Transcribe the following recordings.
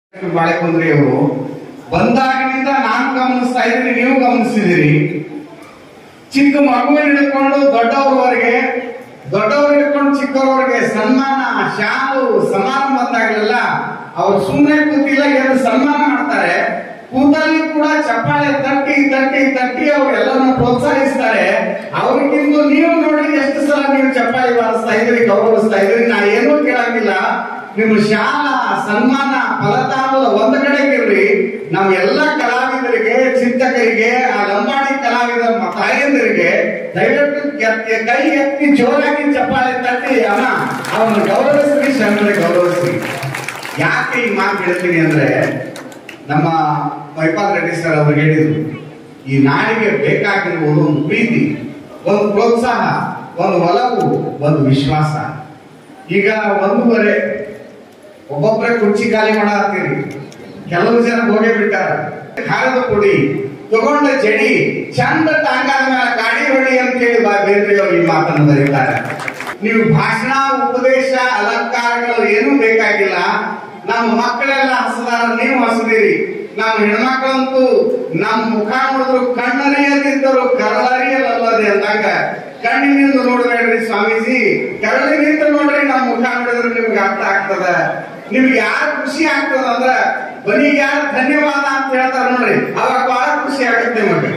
ಬಾಳೆಕುಂದ್ರಿ ಅವರು ಬಂದಾಗಿನಿಂದ ನಾನು ಗಮನಿಸ್ತಾ ಇದ್ದೀನಿ ನೀವು ಗಮನಿಸಿದಿರಿ ಚಿಕ್ಕ ಮಗುವಿನ ಹಿಡ್ಕೊಂಡು ದೊಡ್ಡವರವರೆಗೆ ದೊಡ್ಡವರು ಹಿಡ್ಕೊಂಡು ಚಿಕ್ಕವರವರೆಗೆ ಸನ್ಮಾನ ಶಾಲು ಸಮಾರಂಭ ಬಂದಾಗಲೆಲ್ಲ ಅವ್ರು ಸುಮ್ಮನೆ ಕೂತಿಲ್ಲ ಏನು ಸನ್ಮಾನ ಮಾಡ್ತಾರೆ ಕೂತಲ್ಲಿ ಕೂಡ ಚಪ್ಪಾಳೆ ತಟ್ಟಿ ತಟ್ಟಿ ತಟ್ಟಿ ಅವ್ರೆಲ್ಲರನ್ನ ಪ್ರೋತ್ಸಾಹಿಸ್ತಾರೆ ಅವ್ರಿಗಿಂತ ನೀವು ನೋಡಿ ಎಷ್ಟು ಸಲ ನೀವು ಚಪ್ಪಾಳೆ ಬಾರಿಸ್ತಾ ಇದ್ರಿ ಗೌರವಿಸ್ತಾ ಇದ್ರಿ ನಾ ಏನೂ ಕೇಳಂಗಿಲ್ಲ ನಿಮ್ಮ ಶಾಲಾ ಸನ್ಮಾನ ಫಲತಾಂಬೂಲ ಒಂದ್ ಕಡೆಗಿರ್ರಿ ನಮ್ಮ ಎಲ್ಲ ಕಲಾವಿದರಿಗೆ ಚಿಂತಕರಿಗೆ ಆ ಲಂಬಾಣಿ ಕಲಾವಿದ ಮ- ತಾಯಂದಿರಿಗೆ ದಯವಿಟ್ಟು ಎತ್ತಿ- ಕೈ ಎತ್ತಿ ಜೋರಾಗಿ ಚಪ್ಪಾಳೆ ತಟ್ಟಿ ಅಮ್ಮ ಅವನು ಗೌರವಿಸ್ರಿ ಶರಣರೆ ಗೌರವಿಸ್ರಿ ಯಾಕೆ ಈ ಮಾತು ಹೇಳ್ತೀನಿ ಅಂದ್ರೆ ನಮ್ಮ ಮೈಪಾಲ್ ರೆಡ್ಡಿ ಸರ್ ಅವರು ಹೇಳಿದ್ರು ಈ ನಾಡಿಗೆ ಬೇಕಾಗಿರುವುದು ಒಂದು ಪ್ರೀತಿ ಒಂದು ಪ್ರೋತ್ಸಾಹ ಒಂದು ಒಲವು ಒಂದು ವಿಶ್ವಾಸ ಈಗ ಒಂದೂವರೆ ಒಬ್ಬೊಬ್ಬರೇ ಕುರ್ಚಿ ಖಾಲಿ ಮಾಡತ್ತೀರಿ ಕೆಲವು ಜನ ಹೋಗೇ ಬಿಟ್ಟಾರ ಖಾರದ ಪುಡಿ ತಗೊಂಡ ಜಡಿ ಚಂದ ಟಾಂಗಾದ ಮೇಲೆ ಗಾಡಿ ಹೊಡಿ ಅಂತ ಹೇಳಿ ಬಾ- ಬೇಂದ್ರೆ ಅವರು ಈ ಮಾತನ್ನು ಬರೀತಾರೆ ನೀವು ಭಾಷಣ ಉಪದೇಶ ಅಲಂಕಾರಗಳು ಏನೂ ಬೇಕಾಗಿಲ್ಲ ನಮ್ಮ ಮಕ್ಕಳೆಲ್ಲ ಹಸದಾರ ನೀವು ಹಸದಿರಿ ನಮ್ಮ ಹೆಣ್ಮಕ್ಳಂತೂ ನಮ್ಮ ಮುಖ ನೋಡಿದ್ರು ಕಣ್ಣರಿಯದಿದ್ದರು ಕರಳರಿಯಲಲ್ಲದೆ ಅಂದಾಗ ಕಣ್ಣಿನಿಂದ ನೋಡ್ಬೇಡ್ರಿ ಸ್ವಾಮೀಜಿ ಕರಳಿನಿಂದ ನೋಡ್ರಿ ನಮ್ಮ ಮುಖ ನೋಡಿದ್ರೆ ನಿಮ್ಗೆ ಅರ್ಥ ಆಗ್ತದ ನಿಮ್ಗೆ ಯಾರು ಖುಷಿ ಆಗ್ತದ ಅಂದ್ರ ಬರೀ ಯಾರು ಧನ್ಯವಾದ ಅಂತ ಹೇಳ್ತಾರ ನೋಡ್ರಿ ಅವಾಗ ಬಹಳ ಖುಷಿ ಆಗುತ್ತೆ ನಿಮಗೆ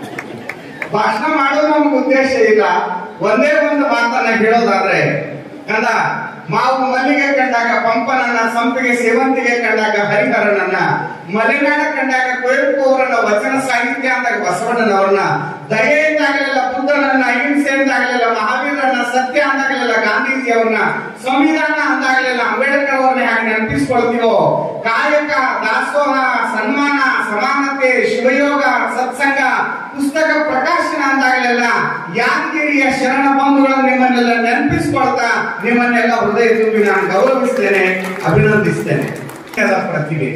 ಭಾಷಣ ಮಾಡೋದು ನಮ್ಗೆ ಉದ್ದೇಶ ಇಲ್ಲ ಒಂದೇ ಒಂದು ಮಾತನ್ನ ಹೇಳೋದಾದ್ರೆ ಕಂದ ಮಾವು ಮಲ್ಲಿಗೆ ಕಂಡಾಗ ಪಂಪನನ್ನ ಸಂಪಿಗೆ ಸೇವಂತಿಗೆ ಕಂಡಾಗ ಹರಿಹರನನ್ನ ಮಲೆನಾಡ ಕಂಡಾಗ ಕುವೆಂಪು ಅವರನ್ನ ವಚನ ಸಾಹಿತ್ಯ ಅಂದಾಗ ಬಸವಣ್ಣನವರನ್ನ ದಯೆ ಅಂದಾಗಲೆಲ್ಲ ಬುದ್ಧನನ್ನ ಅಹಿಂಸೆ ಅಂದಾಗಲೆಲ್ಲ ಮಹಾವೀರನ್ನ ಸತ್ಯ ಅಂದಾಗಲೆಲ್ಲ ಗಾಂಧೀಜಿ ಅವ್ರನ್ನ ಸಂವಿಧಾನ ಅಂದಾಗಲೆಲ್ಲ ಅಂಬೇಡ್ಕರ್ ಅವ್ರನ್ನ ಹೇಗೆ ನೆನಪಿಸ್ಕೊಳ್ತೀವೋ ಕಾಯಕ ದಾಸೋಹ ಸನ್ಮಾನ ಸಮಾನತೆ ಶಿವಯೋಗ ಸತ್ಸಂಗ ಪುಸ್ತಕ ಪ್ರಕಾಶನ ಅಂದಾಗಲೆಲ್ಲ ಯಾದಗಿರಿಯ ಶರಣ ಬಂಧುಗಳನ್ನು ನಿಮ್ಮನ್ನೆಲ್ಲ ನೆನಪಿಸ್ಕೊಳ್ತಾ ನಿಮ್ಮನ್ನೆಲ್ಲ ಹೃದಯ ತುಂಬಿ ನಾನು ಗೌರವಿಸ್ತೇನೆ ಅಭಿನಂದಿಸ್ತೇನೆ ಅದರ ಪ್ರತಿಭೆ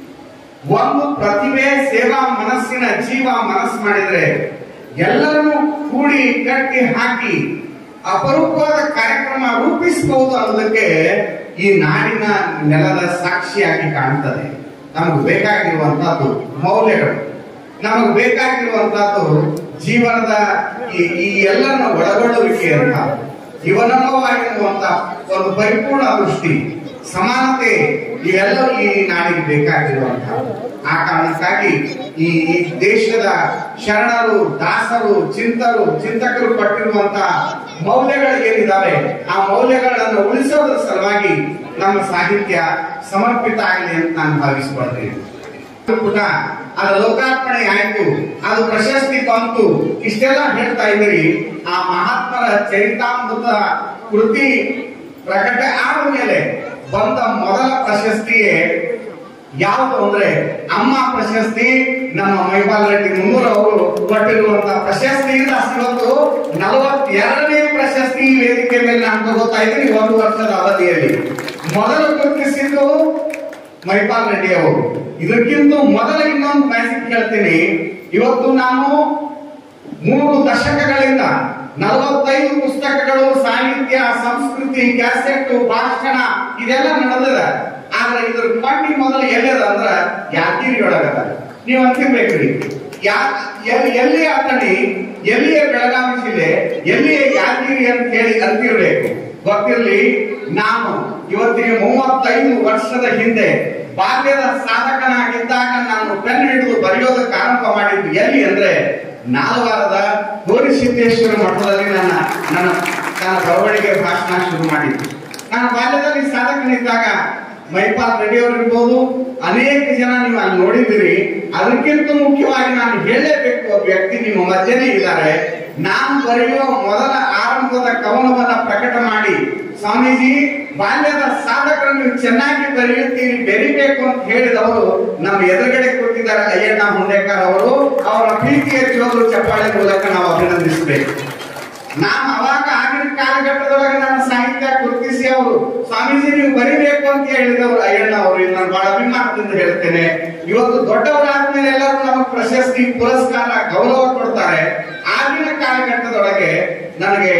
ಒಂದು ಪ್ರತಿಭೆ ಸೇವಾ ಮನಸ್ಸಿನ ಜೀವ ಮನಸ್ಸು ಮಾಡಿದ್ರೆ ಎಲ್ಲರನ್ನೂ ಕೂಡಿ ಕಟ್ಟಿ ಹಾಕಿ ಅಪರೂಪವಾದ ಕಾರ್ಯಕ್ರಮ ರೂಪಿಸಬಹುದು ಅನ್ನೋದಕ್ಕೆ ಈ ನಾಡಿನ ನೆಲದ ಸಾಕ್ಷಿಯಾಗಿ ಕಾಣ್ತದೆ ನಮಗೆ ಬೇಕಾಗಿರುವಂತಹದ್ದು ಮೌಲ್ಯಗಳು ನಮಗೆ ಬೇಕಾಗಿರುವಂತಹದ್ದು ಜೀವನದ ಈ ಈ ಎಲ್ಲರನ್ನ ಒಳಗೊಳ್ಳುವಿಕೆ ಅಂತ ಜೀವನವಾಗಿರುವಂತ ಒಂದು ಪರಿಪೂರ್ಣ ದೃಷ್ಟಿ ಸಮಾನತೆ ಇವೆಲ್ಲವೂ ಈ ನಾಡಿಗೆ ಬೇಕಾಗಿರುವಂತ ಆ ಕಾರಣಕ್ಕಾಗಿ ಈ ಈ ದೇಶದ ಶರಣರು ದಾಸರು ಚಿಂತರು ಚಿಂತಕರು ಪಟ್ಟಿರುವಂತ ಮೌಲ್ಯಗಳು ಏನಿದಾವೆ ಆ ಮೌಲ್ಯಗಳನ್ನು ಉಳಿಸೋದ್ರ ಸಲುವಾಗಿ ನಮ್ಮ ಸಾಹಿತ್ಯ ಸಮರ್ಪಿತ ಆಗಲಿ ಅಂತ ನಾನು ಭಾವಿಸ್ಕೊಳ್ತೇನೆ ಪುಟ ಅದು ಲೋಕಾರ್ಪಣೆ ಆಯ್ತು ಅದು ಪ್ರಶಸ್ತಿ ಬಂತು ಇಷ್ಟೆಲ್ಲ ಹೇಳ್ತಾ ಇದ್ರಿ ಆ ಮಹಾತ್ಮರ ಚರಿತಾಮೃತ ಕೃತಿ ಪ್ರಕಟ ಆದ ಮೇಲೆ ಬಂದ ಮೊದಲ ಪ್ರಶಸ್ತಿಯೇ ಯಾವುದು ಅಂದ್ರೆ ಅಮ್ಮ ಪ್ರಶಸ್ತಿ ನಮ್ಮ ಮೈಪಾಲ್ ರೆಡ್ಡಿ ಮುನ್ನೂರ್ ಅವರು ಕೊಟ್ಟಿರುವಂತಹ ಪ್ರಶಸ್ತಿಯಿಂದ ಇವತ್ತು ನಲವತ್ತೆರಡನೇ ಪ್ರಶಸ್ತಿ ಈ ವೇದಿಕೆ ಮೇಲೆ ನಾನು ತಗೋತಾ ಇದ್ದೀನಿ ಒಂದು ವರ್ಷದ ಅವಧಿಯಲ್ಲಿ ಮೊದಲು ಗುರುತಿಸಿದ್ದು ಮೈಪಾಲ್ ರೆಡ್ಡಿ ಅವರು ಇದಕ್ಕಿಂತ ಮೊದಲ ಇನ್ನೊಂದು ಮ್ಯಾಜಿಕ್ ಹೇಳ್ತೀನಿ ಇವತ್ತು ನಾನು ಮೂರು ದಶಕಗಳಿಂದ ನಲವತ್ತೈದು ಪುಸ್ತಕಗಳು ಸಾಹಿತ್ಯ ಸಂಸ್ಕೃತಿ ಕ್ಯಾಸೆಟ್ ಭಾಷಣ ಇದೆಲ್ಲ ನಡೆದಿದೆ ಆದ್ರೆ ಇದ್ರ ಪಟ್ಟಿ ಮೊದಲು ಎಲ್ಲದ ಅಂದ್ರ ಯಾದಗಿರಿ ಒಳಗದ ನೀವು ಅಂತಿರ್ಬೇಕ್ರಿ ಯಾ ಎಲ್ಲಿ ಎಲ್ಲಿ ಅತಣಿ ಎಲ್ಲಿಯ ಬೆಳಗಾವಿ ಜಿಲ್ಲೆ ಎಲ್ಲಿಯ ಯಾದಗಿರಿ ಅಂತ ಹೇಳಿ ಅಂತಿರ್ಬೇಕು ಗೊತ್ತಿರ್ಲಿ ನಾನು ಇವತ್ತಿಗೆ ಮೂವತ್ತೈದು ವರ್ಷದ ಹಿಂದೆ ಬಾಲ್ಯದ ಸಾಧಕನಾಗಿದ್ದಾಗ ನಾನು ಪೆನ್ ಹಿಡಿದು ಬರೆಯೋದಕ್ಕೆ ಆರಂಭ ಮಾಡಿದ್ದು ಎಲ್ಲಿ ಅಂದ್ರೆ ನಾಲ್ವಾರದ ಗೌರಿಸಿದ್ದೇಶ್ವರ ಮಠದಲ್ಲಿ ನನ್ನ ನನ್ನ ನನ್ನ ಬರವಣಿಗೆ ಭಾಷಣ ಶುರು ಮಾಡಿದ್ದು ನಾನು ಬಾಲ್ಯದಲ್ಲಿ ಸಾಧಕನಿದ್ದಾಗ ಮೈಪಾಲ್ ರೆಡ್ಡಿ ಅವರಿರ್ಬೋದು ಅನೇಕ ಜನ ನೀವು ಅಲ್ಲಿ ನೋಡಿದ್ದೀರಿ ಅದಕ್ಕಿಂತ ಮುಖ್ಯವಾಗಿ ನಾನು ಹೇಳಲೇಬೇಕು ಒಬ್ಬ ವ್ಯಕ್ತಿ ನಿಮ್ಮ ಮಧ್ಯನೇ ಇದ್ದಾರೆ ನಾನು ಬರೆಯುವ ಮೊದಲ ಆರಂಭದ ಕವನವನ್ನ ಪ್ರಕಟ ಮಾಡಿ ಸ್ವಾಮೀಜಿ ಬಾಲ್ಯದ ಸಾಧಕರನ್ನು ನೀವು ಚೆನ್ನಾಗಿ ಬರೆಯುತ್ತೀರಿ ಬೆರಿಬೇಕು ಅಂತ ಹೇಳಿದವರು ನಮ್ಮ ಎದುರುಗಡೆ ಕೊಟ್ಟಿದ್ದಾರೆ ಅಯ್ಯಣ್ಣ ಹುಂಡೇಕರ್ ಅವರು ಅವರ ಪ್ರೀತಿಯ ಜೋರು ಚಪ್ಪಾಳೆ ಮೂಲಕ ನಾವು ಅಭಿನಂದಿಸಬೇಕು ನಾನು ಅವಾಗ ಆಗಿನ ಕಾಲಘಟ್ಟದೊಳಗೆ ನನ್ನ ಸಾಹಿತ್ಯ ಗುರುತಿಸಿ ಅವರು ಸ್ವಾಮೀಜಿ ನೀವು ಬರಿಬೇಕು ಅಂತ ಹೇಳಿದವರು ಅಯ್ಯಣ್ಣ ಅವರು ಇದು ನಾನು ಬಹಳ ಅಭಿಮಾನದಿಂದ ಹೇಳ್ತೇನೆ ಇವತ್ತು ದೊಡ್ಡವರಾದ್ಮೇಲೆ ಎಲ್ಲರೂ ನಮಗೆ ಪ್ರಶಸ್ತಿ ಪುರಸ್ಕಾರ ಗೌರವ ಕೊಡ್ತಾರೆ ಆಗಿನ ಕಾಲಘಟ್ಟದೊಳಗೆ ನನಗೆ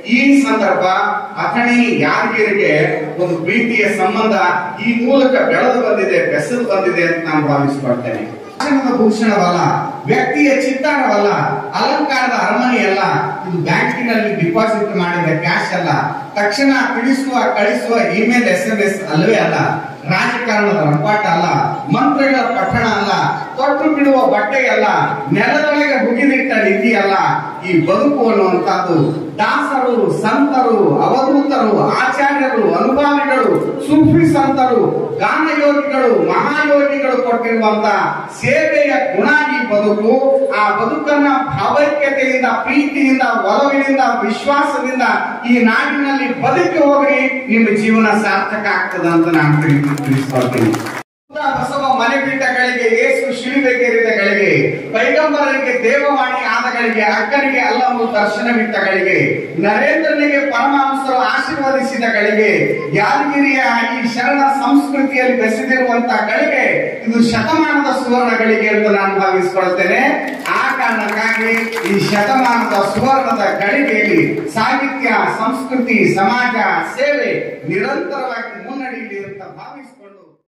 ಈ ಸಂದರ್ಭ ಅಥಣಿ ಯಾದಗಿರಿಗೆ ಒಂದು ಪ್ರೀತಿಯ ಸಂಬಂಧ ಈ ಮೂಲಕ ಬೆಳೆದು ಬಂದಿದೆ ಬೆಸೆದು ಬಂದಿದೆ ಅಂತ ನಾನು ಭಾವಿಸಿಕೊಳ್ತೇನೆ ಭಾಷಣದ ಭೂಷಣವಲ್ಲ ವ್ಯಕ್ತಿಯ ಚಿತ್ತಾರವಲ್ಲ ಅಲಂಕಾರದ ಅರಮನೆಯಲ್ಲ ಇದು ಬ್ಯಾಂಕಿನಲ್ಲಿ ಡಿಪಾಸಿಟ್ ಮಾಡಿದ ಕ್ಯಾಶ್ ಅಲ್ಲ ತಕ್ಷಣ ತಿಳಿಸುವ ಕಳಿಸುವ ಇಮೇಲ್ ಎಸ್ ಎಂ ಎಸ್ ಅಲ್ಲವೇ ಅಲ್ಲ ರಾಜಕಾರಣದ ರಂಪಾಟ ಅಲ್ಲ ಮಂತ್ರಗಳ ಪಠಣ ಅಲ್ಲ ತೊಟ್ಟು ಬಿಡುವ ಬಟ್ಟೆ ಅಲ್ಲ ನೆಲದೊಳಗೆ ಹುಗಿದಿಟ್ಟ ನಿಧಿ ಅಲ್ಲ ಈ ಬದುಕು ಅನ್ನುವಂತಹದ್ದು ದಾಸರು ಸಂತರು ಅವಧೂತರು ಆಚಾರ್ಯರು ಅನುಭಾವಿಗಳು ಸೂಫಿ ಸಂತರು ಗಾನಯೋಗಿಗಳು ಮಹಾಯೋಗಿಗಳು ಕೊಟ್ಟಿರುವಂತ ಸೇವೆಯ ಗುಣ ಈ ಬದುಕು ಆ ಬದುಕನ್ನ ಭಾವೈಕ್ಯತೆಯಿಂದ ಪ್ರೀತಿಯಿಂದ ಒಲವಿನಿಂದ ವಿಶ್ವಾಸದಿಂದ ಈ ನಾಡಿನಲ್ಲಿ ಬದುಕಿ ಹೋಗ್ರಿ ನಿಮ್ಮ ಜೀವನ ಸಾರ್ಥಕ ಆಗ್ತದ ಅಂತ ನಾನು ತಿಳಿ- ತಿಳಿಸ್ಕೊಳ್ತೀನಿ ಬಸವ ಮನೆಬಿಟ್ಟಗಳಿಗೆ ಏಸು ಶಿಲುಬೆಗೇರಿದಗಳಿಗೆ ಪೈಗಂಬರರಿಗೆ ದೇವವಾಣಿ ಆದಗಳಿಗೆ ಅಕ್ಕನಿಗೆ ಅಲ್ಲವು ದರ್ಶನವಿತ್ತಗಳಿಗೆ ನರೇಂದ್ರನಿಗೆ ಪರಮಹಂಸರು ಆಶೀರ್ವದಿಸಿದಗಳಿಗೆ ಯಾದಗಿರಿಯ ಈ ಶರಣ ಸಂಸ್ಕೃತಿಯಲ್ಲಿ ಬೆಸೆದಿರುವಂತ ಗಳಿಗೆ ಇದು ಶತಮಾನದ ಸುವರ್ಣಗಳಿಗೆ ಅಂತ ನಾನು ಭಾವಿಸಿಕೊಳ್ತೇನೆ ಆ ಕಾರಣಕ್ಕಾಗಿ ಈ ಶತಮಾನದ ಸುವರ್ಣದ ಗಳಿಗೆಯಲ್ಲಿ ಸಾಹಿತ್ಯ ಸಂಸ್ಕೃತಿ ಸಮಾಜ ಸೇವೆ ನಿರಂತರವಾಗಿ